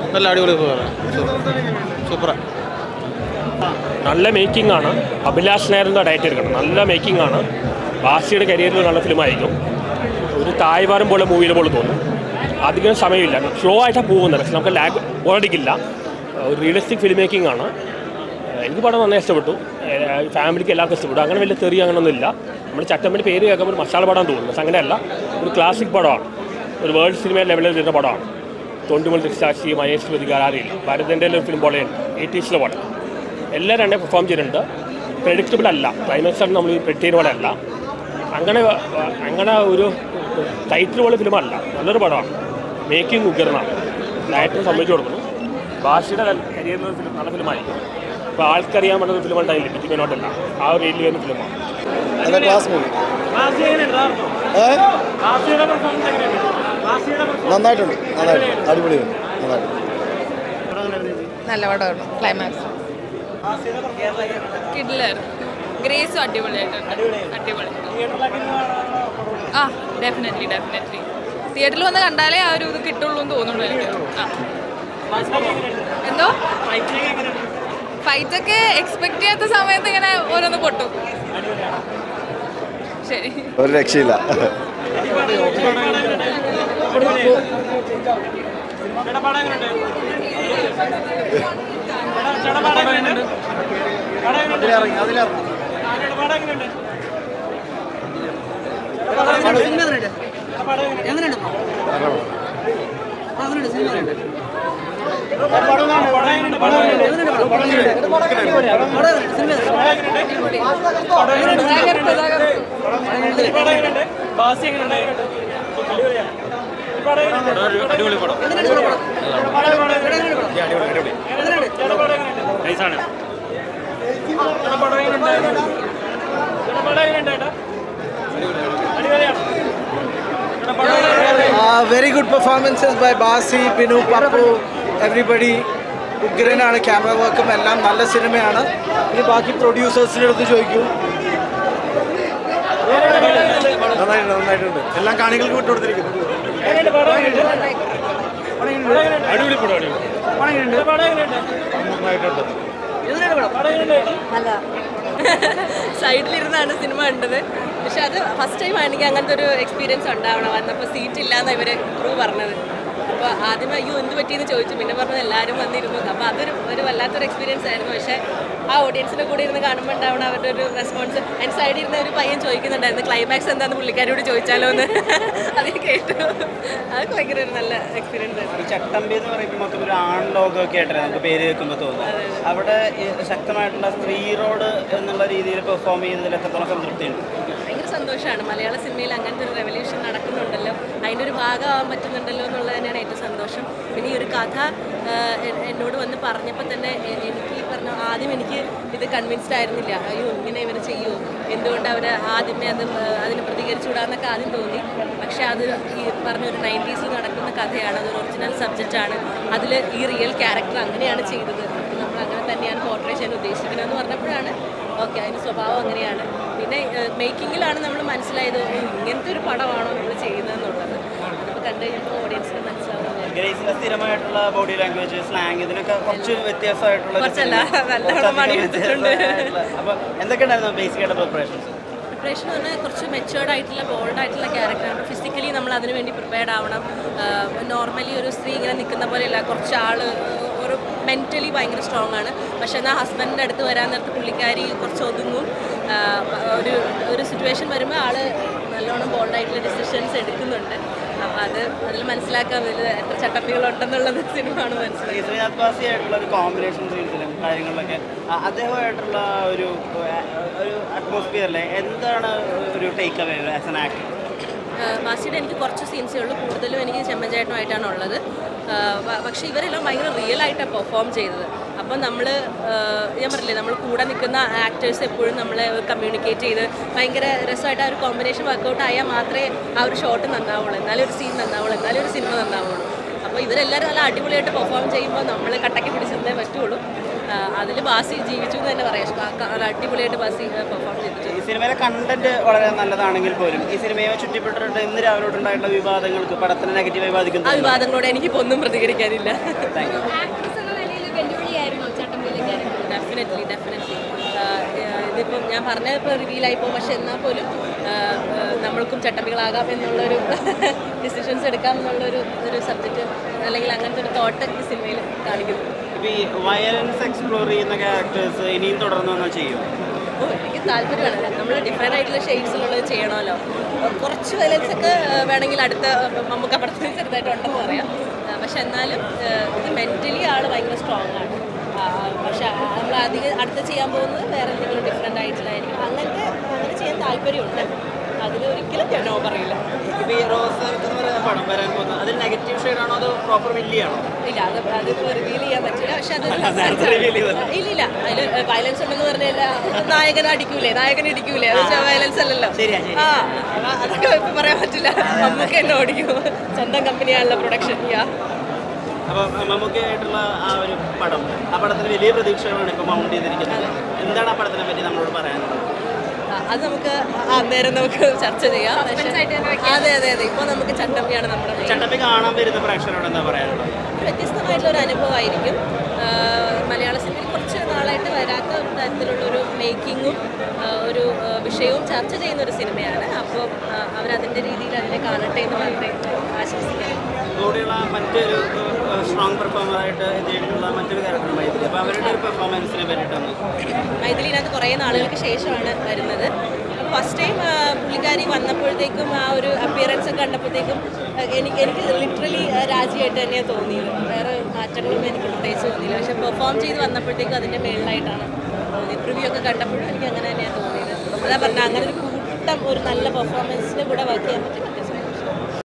നല്ല അടിപൊളി സൂപ്പറാ നല്ല മേക്കിംഗ് ആണ് അഭിലാഷ് നായരുടെ ഡയറ്റ് എടുക്കണം നല്ല മേക്കിംഗ് ആണ് ബാസിയുടെ കരിയറിൽ നല്ല ഫിലിമായിരിക്കും ഒരു തായ്വാരം പോലെ മൂവിയിൽ പോലെ തോന്നും അധികം സമയമില്ല സ്ലോ ആയിട്ടാണ് പോകുന്നത് പക്ഷെ നമുക്ക് ലാഗ് ഓടിക്കില്ല ഒരു റിയലിസ്റ്റിക് ഫിലിം മേക്കിംഗ് ആണ് എനിക്ക് പടം നന്നായി ഇഷ്ടപ്പെട്ടു ഏഹ് ഫാമിലിക്ക് എല്ലാവർക്കും ഇഷ്ടപ്പെട്ടു അങ്ങനെ വലിയ തെറി അങ്ങനെയൊന്നുമില്ല നമ്മൾ ചട്ടമ്പിൻ്റെ പേര് കേൾക്കുമ്പോൾ ഒരു മസാല പടം തോന്നുന്നു പക്ഷെ അങ്ങനെയല്ല ഒരു ക്ലാസിക് പടമാണ് ഒരു വേൾഡ് സിനിമ ലെവലിൽ വരുന്ന പടമാണ് തൊണ്ടുമുൾ ദൃക്സാക്ഷി മഹേഷ് പ്രതികാരിയിൽ ഭാരതൻ്റെ ഒരു ഫിലിം പോലെ എയ്റ്റീസിലെ പടം എല്ലാം രണ്ടേ പെർഫോം ചെയ്തിട്ടുണ്ട് പ്രഡിക്റ്റബിൾ അല്ല ക്ലൈമാക്സ് ആണ് നമ്മൾ പ്രെഡിക്റ്റ് ചെയ്യുന്ന പോലെ അല്ല അങ്ങനെ അങ്ങനെ ഒരു ടൈറ്റിൽ പോലെ ഫിലിമല്ല നല്ലൊരു പടമാണ് മേക്കിംഗ് ഉഗ്രനാണ് ഡയറക്ടർ സമ്മതിച്ചു കൊടുക്കുന്നു ഭാഷയുടെ കരിയറിൽ ഫിലിം നല്ല ഫിലിമായിരിക്കും ഇപ്പോൾ ആൾക്കറിയാൻ പറ്റുന്ന ഫിലിം ഉണ്ടായില്ല ടിക്കി മെനോട്ടല്ല ആ ഒരു രീതിയിൽ വരുന്ന ഫിലിമാണ് നല്ല ക്ലാസ് മൂവി നന്നായിട്ടുണ്ട് നന്നായിട്ടുണ്ട് അടിപൊളി നന്നായിട്ടുണ്ട് നല്ല പടമായിരുന്നു ക്ലൈമാക്സ് കിഡിലായിരുന്നു ഗ്രേസും അടിപൊളിയായിട്ടുണ്ട് അടിപൊളി ആ ഡെഫിനറ്റ്ലി ഡെഫിനറ്റ്ലി തിയേറ്ററിൽ വന്ന് കണ്ടാലേ ആ ഒരു ഇത് കിട്ടുള്ളൂ എന്ന് തോന്നുന്നു എനിക്ക് ആ എന്തോ ഫൈറ്റ് ഒക്കെ എക്സ്പെക്ട് ചെയ്യാത്ത സമയത്ത് ഇങ്ങനെ ഓരോന്ന് പൊട്ടും ശരി ഒരു രക്ഷയില്ല തകർത്ത് തകർത്ത് അടിപൊളി പടം നൈസാണ് very good performances by Basil Binu Pappu everybody ഉഗ്രനാണ് ക്യാമറ വർക്കും എല്ലാം നല്ല സിനിമയാണ് ഇനി ബാക്കി പ്രൊഡ്യൂസേഴ്സിൻ്റെ അടുത്ത് ചോദിക്കൂ നന്നായിട്ടുണ്ട് നന്നായിട്ടുണ്ട് എല്ലാം കാണികൾക്ക് വിട്ടുകൊടുത്തിരിക്കുന്നു അടിപൊളി പടം അല്ല സൈഡിലിരുന്നാണ് സിനിമ കണ്ടത് പക്ഷെ അത് ഫസ്റ്റ് ടൈം എനിക്ക് അങ്ങനത്തെ ഒരു എക്സ്പീരിയൻസ് ഉണ്ടാവണം വന്നപ്പോൾ സീറ്റ് ഇല്ലാന്ന് ഇവർ ക്രൂ പറഞ്ഞത് അപ്പോൾ ആദ്യം അയ്യോ എന്ത് പറ്റിയെന്ന് ചോദിച്ചു പിന്നെ പറഞ്ഞത് എല്ലാവരും വന്നിരുന്നു അപ്പോൾ അതൊരു ഒരു വല്ലാത്തൊരു എക്സ്പീരിയൻസ് ആയിരുന്നു പക്ഷേ ആ ഓഡിയൻസിൻ്റെ കൂടെ ഇരുന്ന് കാണുമ്പോൾ ഉണ്ടാവണം അവരുടെ ഒരു റെസ്പോൺസ് എൻ്റെ സൈഡിൽ ഇരുന്ന ഒരു പയ്യൻ ചോദിക്കുന്നുണ്ടായിരുന്നു ക്ലൈമാക്സ് എന്താണെന്ന് പുള്ളിക്കാരോട് ചോദിച്ചാലോ എന്ന് അത് ഞാൻ കേട്ടു അത് ഭയങ്കര ഒരു നല്ല എക്സ്പീരിയൻസ് ആയിരുന്നു ഈ ചട്ടമ്പി എന്ന് പറയുമ്പോൾ മൊത്തം ഒരു ആൺ ലോകമൊക്കെ ആയിട്ടേ നമുക്ക് പേര് കേൾക്കുമ്പോൾ തോന്നുന്നു അവിടെ ഈ ശക്തമായിട്ടുള്ള സ്ത്രീ റോഡ് എന്നുള്ള രീതിയിൽ പെർഫോം ചെയ്യുന്നതിൽ എത്രത്തോളം സംതൃപ്തിയുണ്ട് ഭയങ്കര സന്തോഷമാണ് മലയാള സിനിമയിൽ അങ്ങനത്തെ ഒരു റെവല്യൂഷൻ നടക്കുന്നുണ്ടല്ലോ അതിൻ്റെ ഒരു ഭാഗമാവാൻ പറ്റുന്നുണ്ടല്ലോ എന്നുള്ളത് തന്നെയാണ് ഏറ്റവും സന്തോഷം പിന്നെ ഈ ഒരു കഥ ആ, എ- എന്നോട് വന്ന് പറഞ്ഞപ്പോൾ തന്നെ എ- എനിക്ക് ഈ പറഞ്ഞ ആദ്യം എനിക്ക് ഇത് കൺവിൻസ്ഡ് ആയിരുന്നില്ല അയ്യോ ഇങ്ങനെ ഇവർ ചെയ്യുമോ എന്തുകൊണ്ട് അവർ ആദ്യമേ അത് ആ, അതിന് പ്രതികരിച്ചുകൂടാന്നൊക്കെ ആദ്യം തോന്നി പക്ഷേ അത് ഈ പറഞ്ഞ ഒരു നയൻറ്റീസിൽ നടക്കുന്ന കഥയാണ് അതൊരു ഒറിജിനൽ സബ്ജക്റ്റാണ് അതിൽ ഈ റിയൽ ക്യാരക്ടർ അങ്ങനെയാണ് ചെയ്തത് നമ്മൾ അങ്ങനെ തന്നെയാണ് പോർട്രേ ചെയ്യാൻ ഉദ്ദേശിക്കുന്നതെന്ന് പറഞ്ഞപ്പോഴാണ് ഓക്കെ അതിൻ്റെ സ്വഭാവം അങ്ങനെയാണ് പിന്നെ മേക്കിങ്ങിലാണ് നമ്മൾ മനസ്സിലായത് ഓ, ഇങ്ങനത്തെ ഒരു പടമാണോ നമ്മൾ ചെയ്യുന്നതെന്നുള്ളത് അതിപ്പോൾ കണ്ടു കഴിഞ്ഞപ്പോൾ ഓഡിയൻസിന് മനസ്സിലാവുന്നത് ഗ്രേസിന്റെ സ്ഥിരമായിട്ടുള്ള ബോഡി ലാംഗ്വേജ് സ്ലാങ് ഇതിനൊക്കെ കുറച്ച് വ്യത്യാസമായിട്ടുള്ള ഒരു കുറച്ചല്ല, സിനിമ. നല്ലോണം കുറച്ചധികം പണിയെടുത്തിട്ടുണ്ട്. വ്യത്യാസമായിട്ടുള്ള- അപ്പൊ എന്തൊക്കെയുണ്ടായിരുന്നു ബേസിക് ആയിട്ട് പ്രിപ്പറേഷൻസ് പ്രിപ്പറേഷൻ എന്ന് പറഞ്ഞാൽ കുറച്ച് മെച്ചുവേർഡ് ആയിട്ടുള്ള ബോൾഡ് ആയിട്ടുള്ള ക്യാരക്ടറാണ് ഫിസിക്കലി നമ്മൾ അതിന് വേണ്ടി പ്രിപ്പയർഡ് ആവണം നോർമലി ഒരു സ്ത്രീ ഇങ്ങനെ നിൽക്കുന്ന പോലെയല്ല കുറച്ച് ആൾ ഒരു മെൻ്റലി ഭയങ്കര സ്ട്രോങ് ആണ് പക്ഷേ എന്നാൽ ഹസ്ബൻഡിൻ്റെ അടുത്ത് വരാൻ നേരത്ത് പുള്ളിക്കാരി കുറച്ച് ഒതുങ്ങും ആ, ഒരു ഒരു സിറ്റുവേഷൻ വരുമ്പോൾ ആൾ നല്ലോണം ബോൾഡായിട്ടുള്ള ഡിസിഷൻസ് എടുക്കുന്നുണ്ട് അപ്പോൾ അത് അതിൽ മനസ്സിലാക്കാൻ ഇതിൽ എത്ര ചട്ടപ്പികളുണ്ടെന്നുള്ളത് സിനിമ ആണ് മനസ്സിലായത് ഈ ശ്രീനാഥ് ബാസി ആയിട്ടുള്ള ഒരു കോമ്പിനേഷൻ സീൻസിലും കാര്യങ്ങളിലൊക്കെ ആ, അദ്ദേഹമായിട്ടുള്ള ഒരു ആ, ഒരു അറ്റ്മോസ്ഫിയറിലെ എന്താണ് ഒരു take away as an actor മാസിയുടെ എനിക്ക് കുറച്ച് സീൻസേ ഉള്ളൂ കൂടുതലും എനിക്ക് ചെമ്മഞ്ചേട്ടനുമായിട്ടാണ് ഉള്ളത് ആ, പ- പക്ഷേ ഇവരെല്ലാം ഭയങ്കര റിയൽ ആയിട്ടാണ് പെർഫോം ചെയ്തത് അപ്പം നമ്മൾ ഞാൻ പറഞ്ഞില്ലേ നമ്മൾ കൂടെ നിൽക്കുന്ന ആക്ടേഴ്സ് എപ്പോഴും നമ്മളെ കമ്മ്യൂണിക്കേറ്റ് ചെയ്ത് ഭയങ്കര രസമായിട്ട് ആ ഒരു കോമ്പിനേഷൻ വർക്കൗട്ട് ആയാൽ മാത്രമേ ആ ഒരു ഷോട്ട് നന്നാവുള്ളൂ എന്നാലേ ഒരു സീൻ നന്നാവുള്ളൂ എന്നാലേ ഒരു സിനിമ നന്നാവുള്ളൂ അപ്പോൾ അപ്പോൾ ഇവരെല്ലാവരും നല്ല അടിപൊളിയായിട്ട് പെർഫോം ചെയ്യുമ്പോൾ നമ്മൾ കട്ടക്കി പിടിച്ചിരുന്നേ പറ്റുള്ളൂ അതിൽ ബാസി ജീവിച്ചു എന്ന് തന്നെ പറയാം ക- ക- നല്ല അടിപൊളിയായിട്ട് ബാസി പെർഫോം ചെയ്തിട്ടുണ്ട് ഈ സിനിമയിലെ കണ്ടന്റ് വളരെ നല്ലതാണെങ്കിൽ പോലും ഈ സിനിമയെ ചുറ്റിപ്പെട്ടിട്ട് ഇന്ന് രാവിലെ തൊട്ടുണ്ടായിട്ടുള്ള വിവാദങ്ങൾക്ക് പടത്തിന് നെഗറ്റീവായി ആ ബാധിക്കുന്നു വിവാദങ്ങളോട് എനിക്കിപ്പോൾ ഒന്നും പ്രതികരിക്കാനില്ല താങ്ക് യു ആക്ട്രസ് എന്ന നിലയിൽ വെല്ലുവിളിയായിരുന്നോ ചട്ടമ്പിയിലെ ക്യാരക്ടർ ഡെഫിനറ്റ്ലി ഡെഫിനറ്റ്ലി ഇതിപ്പം ഞാൻ പറഞ്ഞപ്പോൾ റിവീലായി പോകും പക്ഷെ എന്നാൽ പോലും ആ, ആ, നമ്മൾക്കും ചട്ടമ്പികളാകാം എന്നുള്ളൊരു ഡിസിഷൻസ് എടുക്കാം എന്നുള്ളൊരു ഒരു സബ്ജക്റ്റ് അല്ലെങ്കിൽ അങ്ങനത്തെ ഒരു തോട്ട് ഈ സിനിമയിൽ കാണിക്കുന്നു ഇപ്പൊ ഈ വയലൻസ് എക്സ്പ്ലോർ ചെയ്യുന്ന ക്യാരക്ടേഴ്സ് ഇനിയും തുടർന്ന് വന്നാൽ ചെയ്യും ഓ എനിക്ക് താല്പര്യമാണ് നമ്മൾ ഡിഫറെൻ്റ് ആയിട്ടുള്ള ഷെയ്ഡ്സിലുള്ളത് ചെയ്യണമല്ലോ കുറച്ച് വയലൻസ് ഒക്കെ ആ, വേണമെങ്കിൽ അടുത്ത നമുക്ക് അപ്പുറത്ത് ചെറുതായിട്ട് ഉണ്ടെന്ന് പറയാം ആ, പക്ഷെ എന്നാലും ആ, ഇത് മെൻ്റലി ആൾ ഭയങ്കര സ്ട്രോങ് ആണ് ആ, പക്ഷെ നമ്മൾ അധികം അടുത്ത് ചെയ്യാൻ പോകുന്നത് വേറെ എന്തെങ്കിലും ഡിഫറെൻ്റ് ആയിട്ടുള്ളതായിരിക്കും അങ്ങനത്തെ അങ്ങനെ ചെയ്യാൻ താല്പര്യമുണ്ട് അതിൽ ഒരിക്കലും ഞാൻ നോ പറയില്ല ഇപ്പൊ ഈ റോസ് എന്ന് പറയുന്ന പടം വരാൻ പോകുന്നത് അതിൽ നെഗറ്റീവ് ഷെയ്ഡാണോ അതോ പ്രോപ്പർ വില്ലിയാണോ ഇല്ല അത് അതിപ്പോൾ റിവീൽ ചെയ്യാൻ പറ്റില്ല പക്ഷെ അത് നേരത്തെ reveal ചെയ്തത്. ഇല്ല ഇല്ല അതിൽ വയലൻസ് ഉണ്ടെന്ന് പറഞ്ഞാൽ നായകൻ അടിക്കൂലേ നായകൻ ഇടിക്കൂലേ അത് വയലൻസ് അല്ലല്ലോ ശരിയാ, ശരിയാ. ആ അപ്പൊ അതൊക്കെ ഇപ്പൊ പറയാൻ പറ്റില്ല നമുക്ക് എന്നെ ഓടിക്കും സ്വന്തം കമ്പനിയാണല്ലോ പ്രൊഡക്ഷൻ യാ അപ്പൊ മമ്മൂക്കായിട്ടുള്ള ആ ഒരു പടം ആ പടത്തിന് വലിയ പ്രതീക്ഷകളാണ് ഇപ്പൊ മൗണ്ട് ചെയ്തിരിക്കുന്നത് എന്താണ് ആ പടത്തിനെ പറ്റി നമ്മളോട് പറയാനുള്ളത് ആ, അത് നമുക്ക് അന്നേരം നമുക്ക് ചർച്ച ചെയ്യാം പക്ഷേ- Suspense ആയിട്ട് തന്നെ അതെ അതെ അതെ ഇപ്പോൾ നമുക്ക് ചട്ടമ്പിയാണ് നമ്മുടെ main. ചട്ടപ്പി കാണാൻ വരുന്ന പ്രേക്ഷകരോട് എന്താ പറയാനുള്ളത് വ്യത്യസ്തമായിട്ടുള്ള ഒരു അനുഭവമായിരിക്കും ആ, മലയാള സിനിമയിൽ കുറച്ച് നാളായിട്ട് വരാത്ത ഒരു തരത്തിലുള്ളൊരു മേക്കിങ്ങും ആ, ഒരു ആ, വിഷയവും ചർച്ച ചെയ്യുന്ന ഒരു സിനിമയാണ് അപ്പോൾ അവരതിൻ്റെ രീതിയിൽ അതിനെ കാണട്ടെ എന്ന് മാത്രമേ ആശംസിക്കാം കൂടെയുള്ള മറ്റൊരു സ്ട്രോങ് പെർഫോമർ ആയിട്ട് എത്തിയിട്ടുള്ള മറ്റൊരു ക്യാരക്ടർ മൈത്രി അപ്പോൾ അവരുടെ ഒരു പെർഫോമൻസിനെ പറ്റിയിട്ടൊന്ന് മൈഥിലിനകത്ത് കുറേ നാളുകൾക്ക് ശേഷമാണ് വരുന്നത് ഫസ്റ്റ് ടൈം പുള്ളിക്കാരി വന്നപ്പോഴത്തേക്കും ആ ഒരു അപ്പിയറൻസ് ഒക്കെ കണ്ടപ്പോഴത്തേക്കും ആ, എനിക്ക് എനിക്ക് ലിറ്ററലി രാജിയായിട്ട് തന്നെയാണ് തോന്നിയത് വേറെ മാറ്റങ്ങളൊന്നും എനിക്ക് പ്രത്യേകിച്ച് തോന്നിയില്ല പക്ഷെ പെർഫോം ചെയ്ത് വന്നപ്പോഴത്തേക്കും അതിൻ്റെ മേളിലായിട്ടാണ് തോന്നിയത് പ്രിവ്യൂ ഒക്കെ കണ്ടപ്പോഴും എനിക്ക് അങ്ങനെ തന്നെയാണ് തോന്നിയത് അതാ പറഞ്ഞത് അങ്ങനെ ഒരു കൂട്ടം ഒരു നല്ല പെർഫോമൻസിൻ്റെ കൂടെ വർക്ക് ചെയ്യാൻ പറ്റും